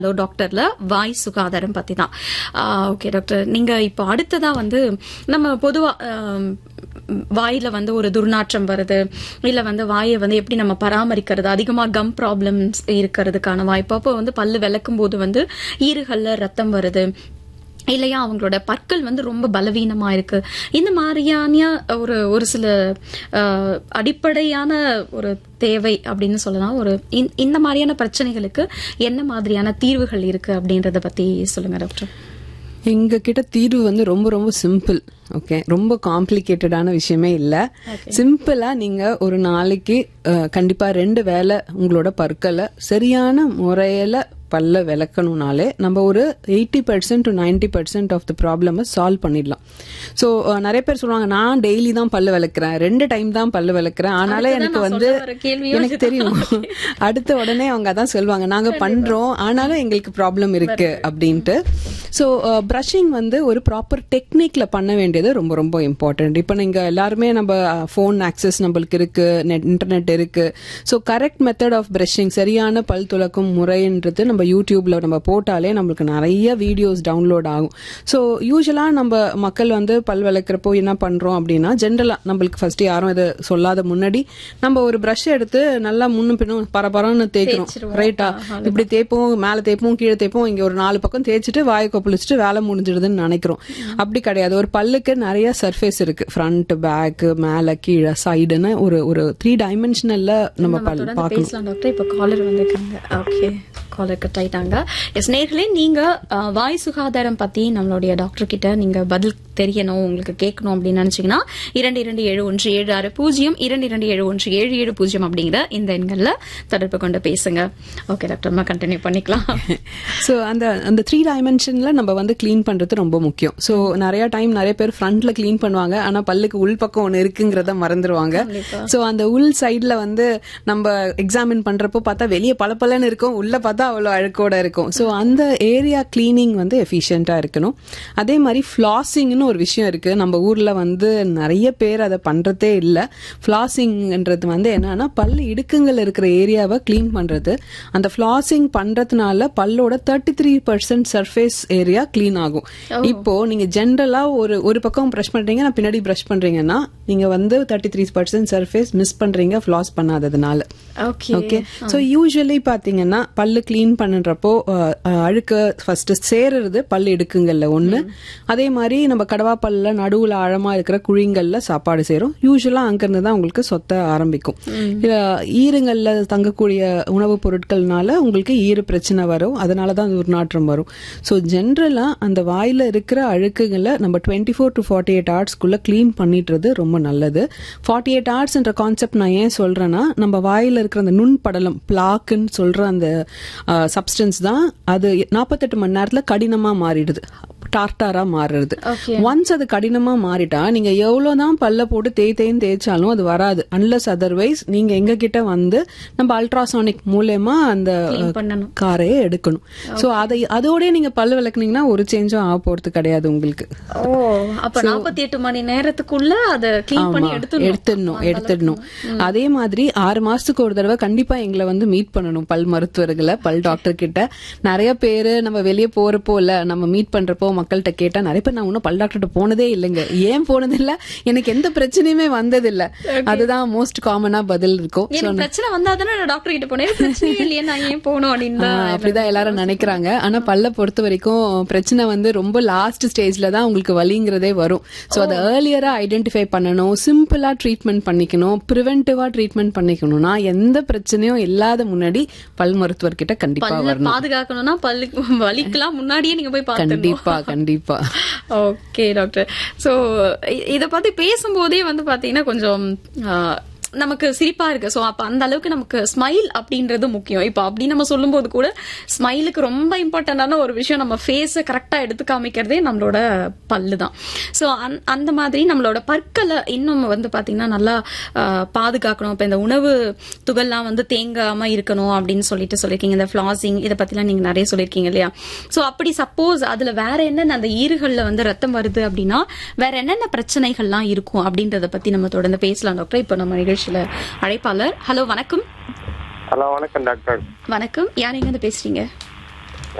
Hello டாக்டர்ல வாய் சுகாதாரம் பத்தி தான் ஓகே டாக்டர் நீங்க இப்போ அடுத்ததா வந்து நம்ம பொதுவா ஆம், வாயில வந்து ஒரு துர்நாற்றம் வருது இல்ல வந்து வாயை வந்து எப்படி நம்ம பராமரிக்கிறது அதிகமா கம் ப்ராப்ளம்ஸ் இருக்கிறதுக்கான வாய்ப்பு அப்போ வந்து பல்லு விளக்கும் போது வந்து ஈறுகள்ல ரத்தம் வருது இல்லையா அவங்களோட பற்கள் வந்து ரொம்ப பலவீனமா இருக்கு இந்த மாதிரியான ஒரு ஒரு சில அஹ், அடிப்படையான ஒரு தேவை அப்படின்னு சொல்லலாம் ஒரு இந்த- இந்த மாதிரியான பிரச்சனைகளுக்கு என்ன மாதிரியான தீர்வுகள் இருக்கு அப்படின்றத பத்தி சொல்லுங்க டாக்டர் எங்க கிட்ட தீர்வு வந்து ரொம்ப ரொம்ப சிம்பிள் ஓகே ரொம்ப காம்ப்ளிகேட்டடான விஷயமே இல்ல சிம்பிளா நீங்க ஒரு நாளைக்கு அஹ், கண்டிப்பா ரெண்டு வேளை உங்களோட பற்களை சரியான முறையில பல்ல விளக்கணும்னாலே நம்ம ஒரு eighty percent to ninety percent of the ப்ராப்ளமை சால்வ் பண்ணிடலாம் ஸோ நிறைய பேர் சொல்லுவாங்க நான் டெய்லி தான் பல்லு விளக்குறேன் ரெண்டு டைம் தான் பல்லு விளக்குறேன் ஆனாலே அடுத்ததான் எனக்கு நான் வந்து சொல்ல வர கேள்வியும் எனக்கு தெரியும் அடுத்த உடனே அவங்க அதான் சொல்லுவாங்க நாங்க பண்றோம் ஆனாலும் எங்களுக்கு ப்ராப்ளம் இருக்கு அப்படின்ட்டு ஸோ ப்ரஷிங் வந்து ஒரு ப்ராப்பர் டெக்னிக்ல பண்ண வேண்டியது ரொம்ப ரொம்ப இம்பார்ட்டன்ட் இப்போ நீங்க எல்லாருமே நம்ம ஃபோன் ஆக்சஸ் நம்மளுக்கு இருக்கு நெட் இன்டர்நெட் இருக்கு so correct method of brushing சரியான பல் துலக்கும் முறைன்றது நம்ம யூடியூப்ல நம்ம போட்டாலே நம்மளுக்கு நிறைய வீடியோஸ் டவுன்லோட் ஆகும் ஸோ யூஸ்வலா நம்ம மக்கள் வந்து பல் விளக்குறப்போ என்ன பண்றோம் அப்படின்னா ஜென்ரலா நம்மளுக்கு ஃபர்ஸ்ட் யாரும் இதை சொல்லாத முன்னாடி நம்ம ஒரு ப்ரஷ் எடுத்து நல்லா முன்னும் பின்னும் பரபரன்னு தேய்க்கிறோம் தேய்ச்சிருவோம். ரைட்டா இப்படி தேய்ப்போம் மேல தேய்ப்போம் கீழே தேய்ப்போம் இங்க ஒரு நாலு பக்கம் தேய்ச்சிட்டு வாயை கொப்பளிச்சுட்டு வேலை முடிஞ்சிடுதுன்னு நினைக்கிறோம் அப்படி கிடையாது ஒரு பல்லுக்கு நிறைய சர்ஃபேஸ் இருக்கு ஃப்ரண்ட் பேக் மேல கீழே சைடுன்னு ஒரு ஒரு த்ரீ டைமென்ஷனல்ல நம்ம பல் தொடர்ந்து பார்க்கணும் பேசலாம் டாக்டர் இப்போ காலர் வந்திருக்காங்க ஓகே காலர் கட் ஆயிட்டாங்க எஸ் நேர்களே நீங்க அஹ், வாய் சுகாதாரம் பத்தி நம்மளுடைய டாக்டர் கிட்ட நீங்க பதில் தெரியணும் உங்களுக்கு கேட்கணும் அப்படின்னு நினைச்சீங்கன்னா இரண்டு இரண்டு ஏழு ஒன்று ஏழு ஆறு பூஜ்ஜியம் இரண்டு இரண்டு ஏழு ஒன்று ஏழு ஏழு பூஜ்ஜியம் அப்படிங்கிற இந்த எண்கள்ல தொடர்பு கொண்டு பேசுங்க ஓகே டாக்டர் நம்ம கண்டினியூ பண்ணிக்கலாம் ஸோ அந்த அந்த த்ரீ டைமென்ஷன்ல நம்ம வந்து க்ளீன் பண்றது ரொம்ப முக்கியம் ஸோ நிறைய டைம் நிறைய பேர் ஃப்ரண்ட்ல க்ளீன் பண்ணுவாங்க ஆனா பல்லுக்கு உள் பக்கம் ஒன்று இருக்குங்கிறத மறந்துருவாங்க ஸோ அந்த உள் சைட்ல வந்து நம்ம எக்ஸாமின் பண்றப்போ பார்த்தா வெளியே பளபளன்னு இருக்கும் உள்ள பார்த்தா அவ்வளோ அழுக்கோட இருக்கும் ஸோ அந்த ஏரியா கிளீனிங் வந்து எஃபிஷியண்டா இருக்கணும் அதே மாதிரி ஃபிளாசிங்னு ஒரு விஷயம் இருக்கு நம்ம ஊர்ல வந்து நிறைய பேர் அதை பண்றதே இல்லை ஃபிளாசிங்ன்றது வந்து என்னன்னா பல்லு இடுக்குங்கள் இருக்கிற ஏரியாவை க்ளீன் பண்றது அந்த ஃபிளாசிங் பண்றதுனால பல்லோட thirty three percent surface area clean ஆகும் இப்போ நீங்க ஜென்ரலா ஒரு ஒரு பக்கம் ப்ரஷ் பண்றீங்க நான் பின்னாடி ப்ரஷ் பண்றீங்கன்னா நீங்க வந்து thirty three percent surface miss பண்றீங்க ஃபிளாஸ் பண்ணாததுனால ஓகே ஓகே ஸோ யூஸ்வலி பாத்தீங்கன்னா பல்லு க்ளீன் பண்ணுறப்போ அழுக்க ஃபர்ஸ்ட் சேருறது பல்லு இடுக்குங்கள்ல ஒண்ணு அதே மாதிரி நம்ம கடவா பல்ல நடுவுல ஆழமா இருக்கிற குழிங்கள்ல சாப்பாடு சேரும் யூஸ்வலா அங்கிருந்து தான் உங்களுக்கு சொத்த ஆரம்பிக்கும் இதுல ஈருங்கள்ல தங்கக்கூடிய உணவுப் பொருட்கள்னால உங்களுக்கு ஈறு பிரச்சனை வரும் அதனால தான் துர்நாற்றம் வரும் ஸோ ஜென்ரலா அந்த வாயில இருக்கிற அழுக்குகளை நம்ம twenty four to forty eight ஹவர்ஸ்க்குள்ள க்ளீன் பண்ணிட்டுறது ரொம்ப நல்லது ஃபார்ட்டி எயிட் ஹவர்ஸ்ன்ற கான்செப்ட் நான் ஏன் சொல்றேன்னா நம்ம வாயில இருக்கிற அந்த நுண் படலம் பிளாக்குன்னு சொல்ற அந்த சப்ஸ்டன்ஸ் தான் அது நாற்பத்தெட்டு மணி நேரத்துல கடினமா மாறிடுது டார்டாரா மாறுறது Okay. ஒன்ஸ் அது கடினமா மாறிட்டா நீங்க எவ்வளவுதான் பல்ல போட்டு தேய் தேய்ன்னு தேய்ச்சாலும் அது வராது அன்லஸ் அதர்வைஸ் நீங்க எங்க கிட்ட வந்து நம்ம அல்ட்ராசானிக் மூலயமா அந்த Clean பண்ணணும். காரையே எடுக்கணும் சோ அதை அதோடய நீங்க பல்லு விளக்குனீங்கன்னா ஒரு சேஞ்சும் ஆக போறது கிடையாது உங்களுக்கு ஓ அப்ப நாற்பத்தி எட்டு மணி நேரத்துக்குள்ள அதை கிளீன் பண்ணி ஆமா, எடுத்துடணும் எடுத்துடணும் எடுத்துடணும் அதே மாதிரி ஆறு மாசத்துக்கு ஒரு தடவை கண்டிப்பா எங்களை வந்து மீட் பண்ணணும் பல் மருத்துவர்களை பல் டாக்டர் கிட்ட நிறைய பேரு நம்ம வெளியே போறப்போ இல்ல நம்ம மீட் பண்றப்போ மக்கள்கிட்ட கேட்டா நிறைய பேர் நான் இன்னும் பல் டாக்டர்கிட்ட போனதே இல்லைங்க ஏன் போனது இல்ல எனக்கு எந்த பிரச்சனையுமே வந்தது இல்ல அதுதான் மோஸ்ட் காமனா பதில் இருக்கும் எனக்கு பிரச்சனை வந்தாதானே நான் டாக்டர் கிட்ட போனேன் பிரச்சனையே இல்லையே நான் ஏன் போகணும் அப்படின்னு ஆ, தான் அப்படிதான் எல்லாரும் நினைக்கிறாங்க ஆனா பல்ல பொறுத்த வரைக்கும் பிரச்சனை வந்து ரொம்ப லாஸ்ட் ஸ்டேஜ்ல தான் உங்களுக்கு வலிங்கிறதே வரும் சோ அதை ஏர்லியரா ஐடென்டிஃபை பண்ணணும் சிம்பிளா ட்ரீட்மெண்ட் பண்ணிக்கணும் ப்ரிவென்டிவா ட்ரீட்மெண்ட் பண்ணிக்கணும்னா எந்த பிரச்சனையும் இல்லாத முன்னாடி பல் மருத்துவர்கிட்ட கண்டிப்பா பல்ல வரணும் பாதுகாக்கணும்னா பல்லுக்கு வலிக்கலாம் முன்னாடியே நீங்க போய் பார்த்துடணும் கண்டிப்பா கண்டிப்பா ஓகே டாக்டர் சோ இத பத்தி பேசும்போதே வந்து பாத்தீங்கன்னா கொஞ்சம் ஆ, நமக்கு சிரிப்பா இருக்கு சோ அப்ப அந்த அளவுக்கு நமக்கு ஸ்மைல் அப்படின்றது முக்கியம் இப்ப அப்படி நம்ம சொல்லும்போது கூட ஸ்மைலுக்கு ரொம்ப இம்பார்ட்டன்டான ஒரு விஷயம் நம்ம ஃபேஸ கரெக்டா எடுத்து காமிக்கிறதே நம்மளோட பல்லு தான் சோ அந்த மாதிரி நம்மளோட பற்களை இன்னும் வந்து பாத்தீங்கன்னா நல்லா ஆ, பாதுகாக்கணும் இப்ப இந்த உணவு துகள்லாம் வந்து தேங்காம இருக்கணும் அப்படின்னு சொல்லிட்டு சொல்லியிருக்கீங்க இந்த ஃபிளாசிங் இதை பத்திலாம் நீங்க நிறைய சொல்லியிருக்கீங்க இல்லையா சோ அப்படி சப்போஸ் அதுல வேற என்னென்ன அந்த ஈறுகள்ல வந்து ரத்தம் வருது அப்படின்னா வேற என்னென்ன பிரச்சனைகள்லாம் இருக்கும் அப்படின்றத பத்தி நம்ம தொடர்ந்து பேசலாம் டாக்டர் இப்ப நம்ம நிகழ்ச்சியில அழைப்பாளர் ஹலோ வணக்கம் ஹலோ வணக்கம் டாக்டர் வணக்கம் யார் எங்க இருந்து பேசுறீங்க